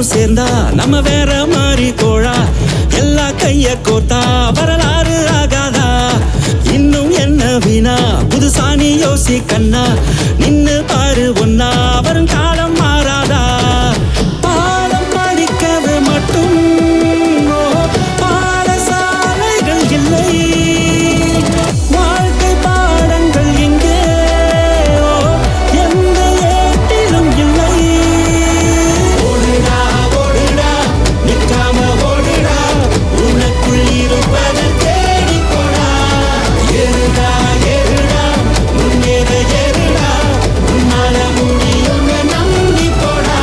நானும் சேர்ந்தா நம்ம வேற மாதிரி தோழா எல்லா கைய கோத்தா வரலாறு ஆகாதா இன்னும் என்ன வீணா புதுசா நீ யோசி கண்ணா நின்னு பாரு ஒன்னா வரும் காலம் மாறாதா பாடம் படிக்கவே மட்டும் ஓ, பாடசாலைகள் இல்லை வாழ்க்கை பாடங்கள் எங்கே ஓ, எந்த ஏட்டிலும் இல்லை ஓடுடா ஓடுடா நிற்காம ஓடுடா உனக்குள் இருப்பதை தேடி போடா ஏறுடா ஏறுடா முன்னேற ஏறுடா உன்னால முடியும்னு நம்பி போடா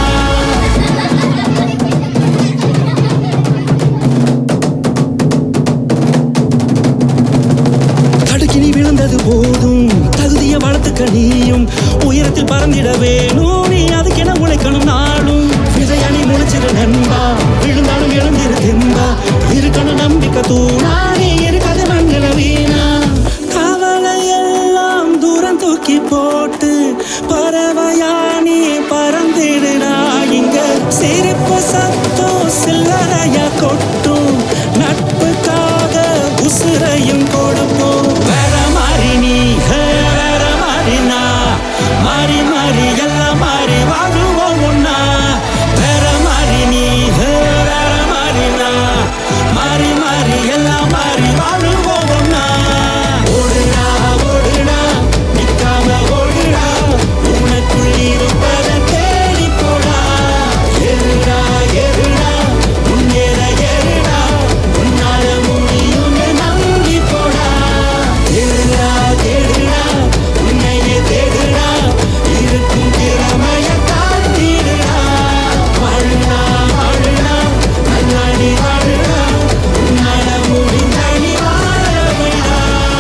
தடுக்கி நீ விழுந்தது போதும் தகுதிய வளர்த்துக்க நீயும் உயரத்தில் பறந்திட வேணும் நீ அதுக்கென உழைக்கணும் நாளும் விதையணி முளைச்சிரு நண்பா விழுந்தாலும் எழுந்திரு தெம்பா இருக்கணும் நம்பிக்கை தூணா நீ இருக்காது மண்ணில வீணா கவலை எல்லாம் தூரம் தூக்கி போட்டு பறவையா நீ பறந்திடுடா இங்க சிரிப்பு சத்தம் சில்லறையா கொட்டும் நட்புக்காக உசுரையும் கொடுப்போம் வேற மாதிரி நீ ஹே, வேற மாதிரி நான் மாறி மாறி எல்லாம் மாறி வாழுவோம் ஒன்னா வேற மாதிரி நீ ஹே, வேற மாதிரி நான் மாறி மாறி எல்லாம் மாறி வாழுவோம் ஒன்னா ஓடுடா ஓடுடா நிற்காம ஓடுடா உனக்குள் இருப்பதை தேடி போடா ஏறுடா ஏறுடா முன்னேற ஏறுடா உன்னால முடியும்னு நம்பி போடா தேடுடா தேடுடா உன்னையே தேடுடா இருக்கும் திறமைய காட்டிடுடா வாழுடா வாழுடா நல்லாடி வாழுடா உன்னால முடிந்த நீ வாழவைடா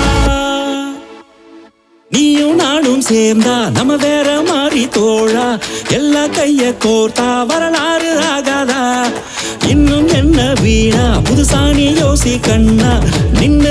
நீயும் நானும் சேர்ந்தா நம்ம வேற மாதிரி தோழா எல்லா கைய கோர்த்தா வரலாறு ஆகாதா இன்னும் என்ன வீணா புதுசா நீ யோசி கண்ணா நின்னு